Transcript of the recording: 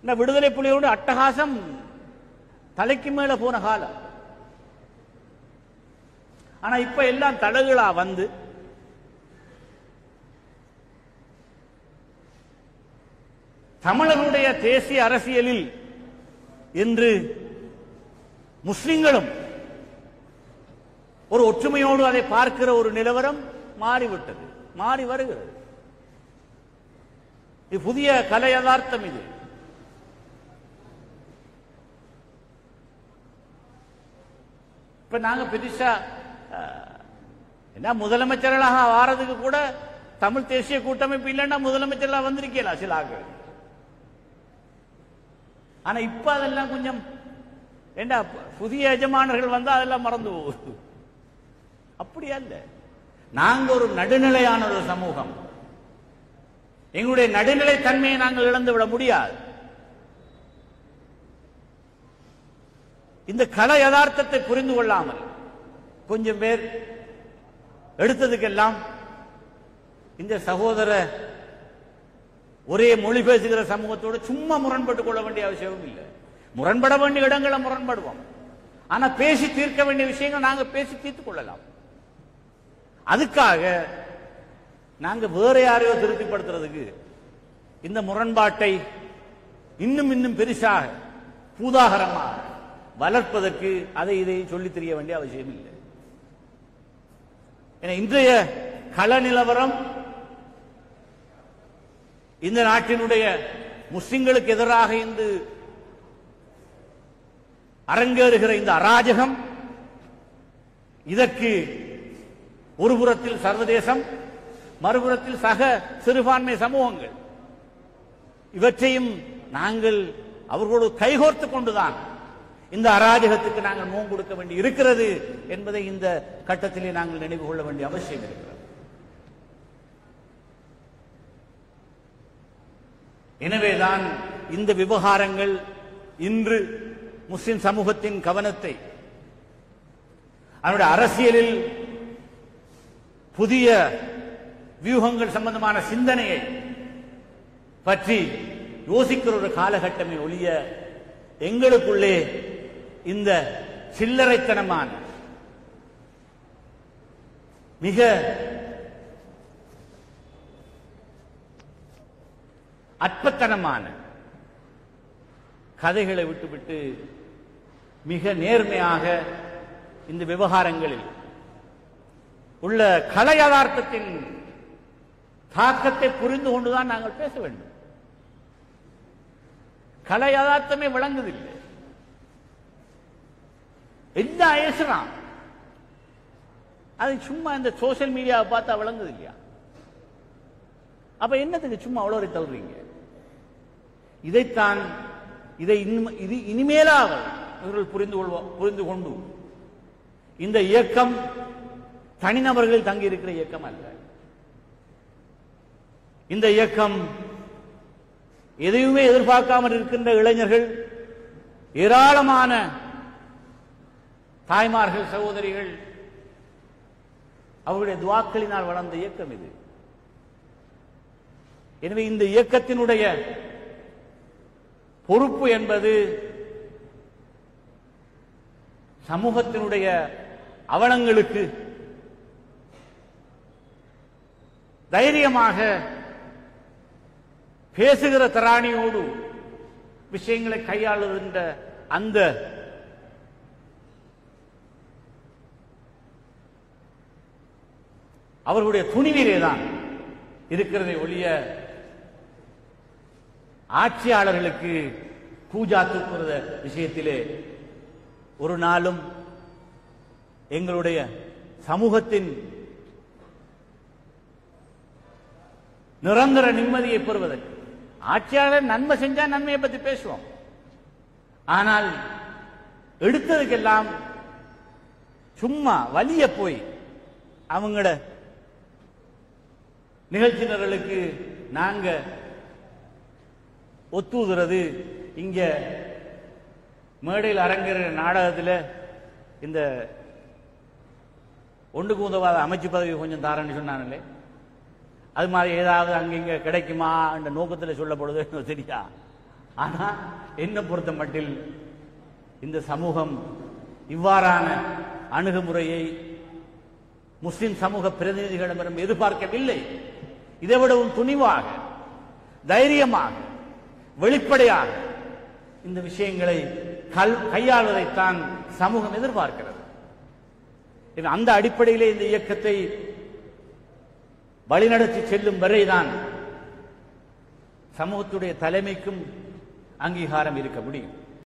இந்த விடுதலை புலிகளோட அட்டகாசம் தலைக்கு மேல போன காலம் ஆனா இப்ப எல்லாம் தடகளா வந்து தமிழர்களுடைய தேசிய அரசியலில் இன்று முஸ்லிம்களும் ஒரு ஒற்றுமையோடு அதை பார்க்கிற ஒரு நிலவரம் மாறிவிட்டது மாறி வருகிறது இது புதிய கலை யதார்த்தம் இது இப்ப நாங்க பெருசா அஹ், என்ன முதலமைச்சர்களாக வாரதுக்கு கூட தமிழ் தேசிய கூட்டமைப்பு இல்லைன்னா முதலமைச்சர்களாக வந்திருக்கலாம் சில ஆட்கள் ஆனா இப்ப அதெல்லாம் கொஞ்சம் என்ன புதிய எஜமானர்கள் வந்தா அதெல்லாம் மறந்து போகுது அப்படி அல்ல நாங்க ஒரு நடுநிலையான ஒரு சமூகம் எங்களுடைய நடுநிலை தன்மையை நாங்கள் இழந்து விட முடியாது இந்த கல யதார்த்தத்தை புரிந்து கொள்ளாமல் கொஞ்சம் பேர் எடுத்ததுக்கெல்லாம் இந்த சகோதர ஒரே மொழி பேசுகிற சமூகத்தோடு சும்மா முரண்பட்டுக் கொள்ள வேண்டிய அவசியமும் இல்லை முரண்பட வேண்டிய இடங்களை முரண்படுவோம் ஆனா பேசி தீர்க்க வேண்டிய விஷயங்கள் நாங்க பேசி தீர்த்துக் கொள்ளலாம் அதுக்காக நாங்க வேற யாரையோ திருப்திப்படுத்துறதுக்கு இந்த முரண்பாட்டை இன்னும் இன்னும் பெருசாக பூதாகரமாக வளர்ப்பதற்கு அதை இதை சொல்லித் தெரிய வேண்டிய அவசியம் இல்லை ஏன்னா இன்றைய கள நிலவரம் இந்த நாட்டினுடைய முஸ்லிம்களுக்கு எதிராக இன்று அரங்கேறுகிற இந்த அராஜகம் இதற்கு ஒரு புறத்தில் சர்வதேசம் மறுபுறத்தில் சக சிறுபான்மை சமூகங்கள் இவற்றையும் நாங்கள் அவர்களோடு கைகோர்த்து கொண்டுதான் இந்த அராஜகத்துக்கு நாங்கள் முகம் கொடுக்க வேண்டி இருக்கிறது என்பதை இந்த கட்டத்திலே நாங்கள் நினைவு கொள்ள வேண்டிய அவசியம் இருக்கிறது எனவேதான் இந்த விவகாரங்கள் இன்று முஸ்லிம் சமூகத்தின் கவனத்தை அதனுடைய அரசியலில் புதிய வியூகங்கள் சம்பந்தமான சிந்தனையை பற்றி யோசிக்கிற ஒரு காலகட்டமே ஒழிய எங்களுக்குள்ளே இந்த சில்லறைத்தனமான மிக அற்பத்தனமான கதைகளை விட்டுவிட்டு மிக நேர்மையாக இந்த விவகாரங்களில் உள்ள கலை யதார்த்தத்தின் தாக்கத்தை புரிந்து கொண்டுதான் நாங்கள் பேச வேண்டும் கலை யதார்த்தமே விளங்குதில்லை என்ன பேசுறான் அது சும்மா இந்த சோசியல் மீடியாவை பார்த்தா விளங்குது இல்லையா அப்ப என்னத்துக்கு சும்மா அவ்வளோ தள்ளுறீங்க இதைத்தான் இதை இன்னும் இது இனிமேலாக இவர்கள் புரிந்து கொள்வோம் புரிந்து கொண்டு இந்த இயக்கம் தனிநபர்களில் தங்கி இருக்கிற இயக்கம் அல்ல இந்த இயக்கம் எதையுமே எதிர்பார்க்காமல் இருக்கின்ற இளைஞர்கள் ஏராளமான தாய்மார்கள் சகோதரிகள் அவருடைய துவாக்களினால் வளர்ந்த இயக்கம் இது எனவே இந்த இயக்கத்தினுடைய பொறுப்பு என்பது சமூகத்தினுடைய அவலங்களுக்கு தைரியமாக பேசுகிற திராணியோடு விஷயங்களை கையாளுகின்ற அந்த அவர்களுடைய துணிவிலே தான் இருக்கிறதை ஒழிய ஆட்சியாளர்களுக்கு பூஜா தூக்குறத விஷயத்திலே ஒரு நாளும் எங்களுடைய சமூகத்தின் நிரந்தர நிம்மதியை பெறுவதற்கு ஆட்சியாளர் நன்மை செஞ்சா நன்மையை பத்தி பேசுவோம் ஆனால் எடுத்ததுக்கெல்லாம் சும்மா வலிய போய் அவங்கள நிகழ்ச்சியினர்களுக்கு நாங்க ஒத்துதுறது இங்க மேடையில் அரங்கேற நாடகத்தில் இந்த ஒன்றுக்கு உதவாத அமைச்சு பதவி கொஞ்சம் தாரன்னு சொன்னாங்களே அது மாதிரி ஏதாவது அங்கிங்க கிடைக்குமா என்ற நோக்கத்தில் சொல்லப்படுது எனக்கு தெரியா ஆனா என்ன பொறுத்த மட்டில் இந்த சமூகம் இவ்வாறான அணுகுமுறையை முஸ்லிம் சமூக பிரதிநிதிகளிடம் எதிர்பார்க்கவில்லை இதை விடவும் துணிவாக தைரியமாக வெளிப்படையாக இந்த விஷயங்களை கல் கையாளுவதைத்தான் சமூகம் எதிர்பார்க்கிறது இது அந்த அடிப்படையிலே இந்த இயக்கத்தை வழிநடத்தி செல்லும் வரைதான் சமூகத்துடைய தலைமைக்கும் அங்கீகாரம் இருக்க முடியும்